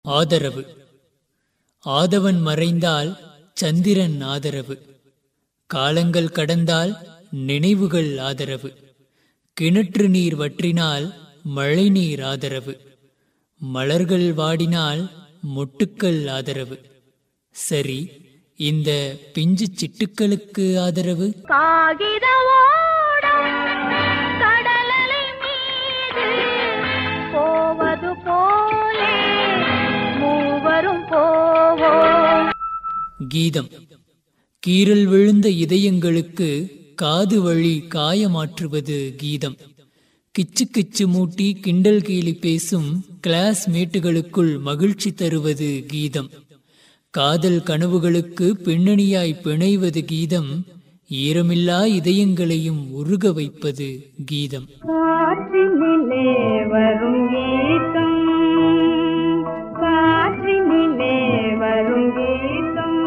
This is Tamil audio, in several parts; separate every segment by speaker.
Speaker 1: ஆதரவு ஆதவன் மறைந்தால் சந்திரன் ஆதரவு காலங்கள் கடந்தால் நினைவுகள் ஆதரவு கிணற்று நீர் வற்றினால் மழைநீர் ஆதரவு மலர்கள் வாடினால் மொட்டுக்கள் ஆதரவு சரி இந்த பிஞ்சு சிட்டுக்களுக்கு ஆதரவு
Speaker 2: காகித ஓடம் கடலலை மீது போவது போலே மூவரும் போவோம்
Speaker 1: கீதம் கீறல் விழுந்த இதயங்களுக்கு காது வழி காயமாற்றுவது கீதம் கிச்சு கிச்சு மூட்டி கிண்டல் கேலி பேசும் கிளாஸ் மேட்டுகளுக்குள் மகிழ்ச்சி தருவது கீதம் காதல் கனவுகளுக்கு பின்னணியாய் பிணைவது கீதம் ஈரமில்லா இதயங்களையும் உருக வைப்பது கீதம்
Speaker 2: காற்றினிலே வரும் கீதம் காற்றினிலே வரும் கீதம்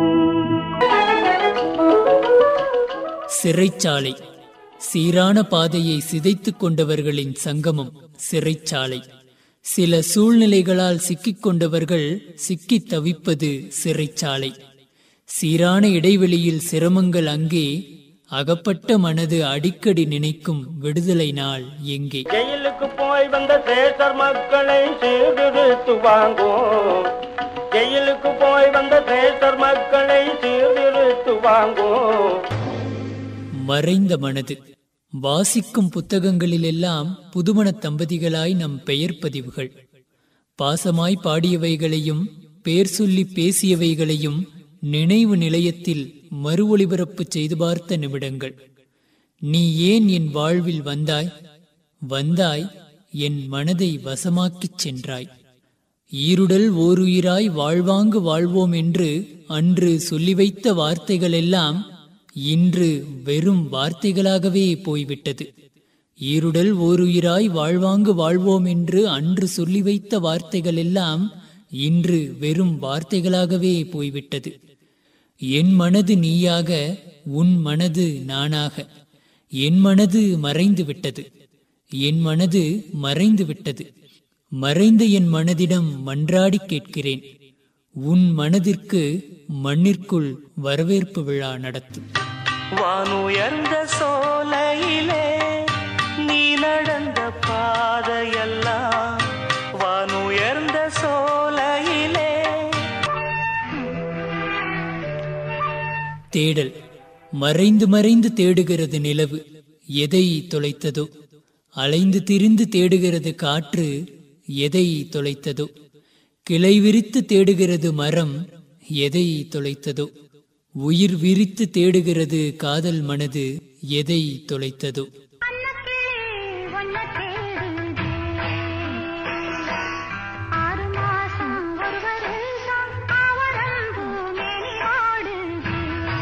Speaker 1: சிறைச்சாலை சீரான பாதையை சிதைத்துக் கொண்டவர்களின் சங்கமம் சிறைச்சாலை சில சூழ்நிலைகளால் சிக்கிக் கொண்டவர்கள் சிக்கித் தவிப்பது சிறைச்சாலை சீரான இடைவெளியில் சிரமங்கள் அங்கே அகப்பட்ட மனது அடிக்கடி நினைக்கும் விடுதலை நாள் எங்கே
Speaker 3: ஜெயிலுக்கு போய் வந்த சேசர் மக்களை சீர்திருத்து வாங்கும் ஜெயிலுக்கு போய் வந்த சேசர் மக்களை சீர்திருத்து வாங்கும்
Speaker 1: மறைந்த மனது வாசிக்கும் புத்தகங்களிலெல்லாம் புதுமண தம்பதிகளாய் நம் பெயர் பதிவுகள் பாசமாய் பாடியவைகளையும் பேர் சொல்லி பேசியவைகளையும் நினைவு நிலையத்தில் மறு ஒளிபரப்பு செய்து பார்த்த நிமிடங்கள் நீ ஏன் என் வாழ்வில் வந்தாய் வந்தாய் என் மனதை வசமாக்கிச் சென்றாய் ஈருடல் ஓருயிராய் வாழ்வாங்கு வாழ்வோம் என்று அன்று சொல்லி வைத்த வார்த்தைகளெல்லாம் இன்று வெறும் வார்த்தைகளாகவே போய்விட்டது ஈருடல் ஓருயிராய் வாழ்வாங்கு வாழ்வோம் என்று அன்று சொல்லி வைத்த வார்த்தைகளெல்லாம் இன்று வெறும் வார்த்தைகளாகவே போய்விட்டது என் மனது நீயாக உன் மனது நானாக என் மனது மறைந்து விட்டது என் மனது மறைந்து விட்டது மறைந்த என் மனதிடம் மன்றாடி கேட்கிறேன் உன் மனதிற்கு மண்ணிற்குள் வரவேற்பு விழா நடத்தும்
Speaker 4: வானுயர்ந்த சோலையிலே நீ நடந்த பாதையெல்லாம் வானுயர்ந்த சோலையிலே
Speaker 1: தேடல் மறைந்து மறைந்து தேடுகிறது நிலவு எதை தொலைத்ததோ அலைந்து திரிந்து தேடுகிறது காற்று எதை தொலைத்ததோ கிளை விரித்து தேடுகிறது மரம் எதை தொலைத்ததோ உயிர் விரித்து தேடுகிறது காதல் மனது எதை தொலைத்ததோ
Speaker 2: ஆறு மாசம் ஒரு வருஷம் அவரம்பு மேனி ஆடுது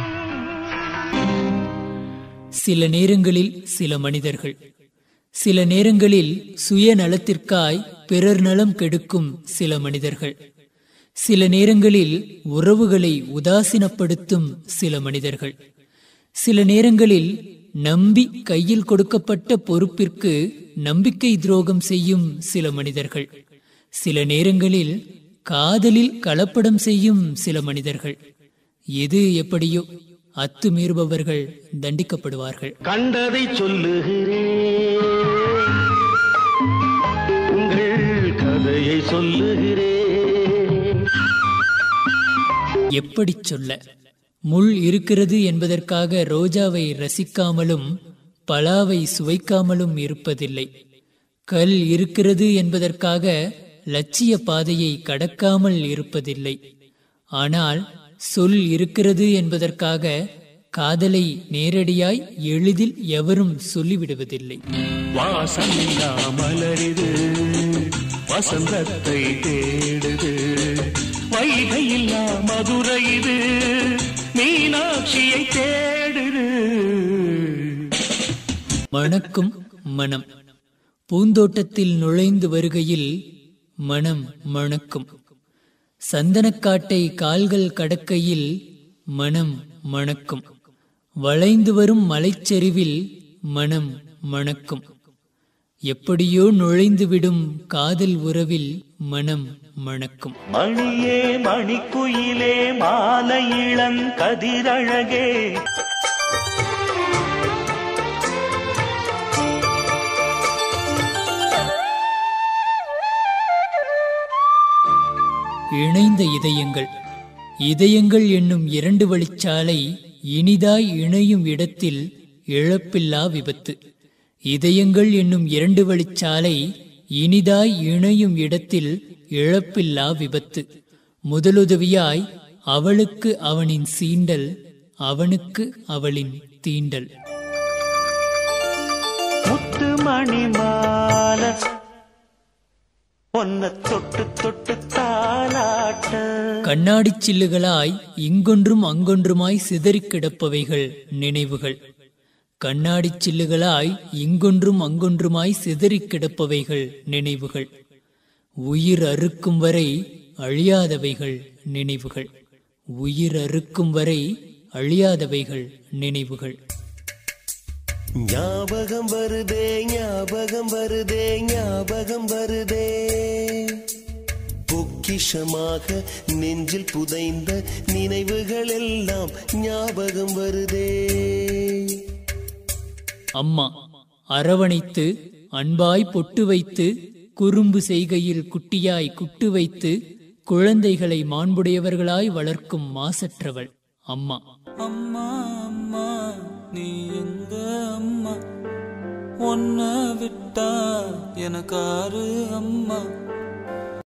Speaker 1: சில நேரங்களில் சில மனிதர்கள் சில நேரங்களில் சுயநலத்திற்காய் பிறர் நலம் கெடுக்கும் சில மனிதர்கள் சில நேரங்களில் உறவுகளை உதாசீனப்படுத்தும் சில மனிதர்கள் சில நேரங்களில் நம்பி கையில் கொடுக்கப்பட்ட பொறுப்பிற்கு நம்பிக்கை துரோகம் செய்யும் சில மனிதர்கள் சில நேரங்களில் காதலில் கலப்படம் செய்யும் சில மனிதர்கள் எது எப்படியோ அத்துமீறுபவர்கள் தண்டிக்கப்படுவார்கள்
Speaker 4: கண்டதை சொல்லுகிறேன் உங்கள் கதையை சொல்லுகிறேன்
Speaker 1: எப்படிச் சொல்ல முள் இருக்கிறது என்பதற்காக ரோஜாவை ரசிக்காமலும் பலாவை சுவைக்காமலும் இருப்பதில்லை கல் இருக்கிறது என்பதற்காக லட்சிய பாதையை கடக்காமல் இருப்பதில்லை ஆனால் சொல் இருக்கிறது என்பதற்காக காதலை நேரடியாய் எளிதில் எவரும் சொல்லிவிடுவதில்லை
Speaker 4: வாசமில்லா மலரிது வசந்தத்தை தேடுது வைகையில்லா மதுரை இது மீனாட்சியை தேடுது
Speaker 1: மணக்கும் மனம் பூந்தோட்டத்தில் நுழைந்து வருகையில் மனம் மணக்கும் சந்தனக்காட்டை கால்கள் கடக்கையில் மனம் மணக்கும் வளைந்து வரும் மலைச்சரிவில் மனம் மணக்கும் எப்படியோ நுழைந்துவிடும் காதல் உறவில் மனம் மணக்கும்
Speaker 4: மணியே மணிக்குயிலே மாலை இளங்கதிரழகே
Speaker 1: இணைந்த இதயங்கள் இதயங்கள் என்னும் இரண்டு வழிச்சாலை இனிதாய் இணையும் இடத்தில் இழப்பில்லா விபத்து இதயங்கள் என்னும் இரண்டு வழிச்சாலை இனிதாய் இணையும் இடத்தில் இழப்பில்லா விபத்து முதலுதவியாய் அவளுக்கு அவனின் சீண்டல் அவனுக்கு அவளின் தீண்டல்
Speaker 4: முத்து மணி மால பொன்ன தொட்டு தொட்டு தாலாட்ட
Speaker 1: கண்ணாடிச் சில்லுகளாய் இங்கொன்றும் அங்கொன்றுமாய் சிதறிக் கிடப்பவைகள் நினைவுகள் கண்ணாடிச் சில்லுகளாய் இங்கொன்றும் அங்கொன்றுமாய் சிதறிக் கிடப்பவைகள் நினைவுகள் உயிர் அறுக்கும் வரை அழியாதவைகள் நினைவுகள் உயிர் அறுக்கும் வரை அழியாதவைகள் நினைவுகள்
Speaker 5: ஞாபகம் வருதே ஞாபகம் வருதே ஞாபகம் வருதே பொக்கிஷமாக நெஞ்சில் புதைந்த நினைவுகள் எல்லாம் ஞாபகம் வருதே
Speaker 1: அம்மா அரவணைத்து அன்பாய் பொட்டு வைத்து குறும்பு செய்கையில் குட்டியாய் குட்டு வைத்து குழந்தைகளை மாண்புடையவர்களாய் வளர்க்கும் மாசற்றவள் அம்மா
Speaker 6: அம்மா அம்மா நீ எங்க அம்மா உன்னை விட்டா எனக்காரு அம்மா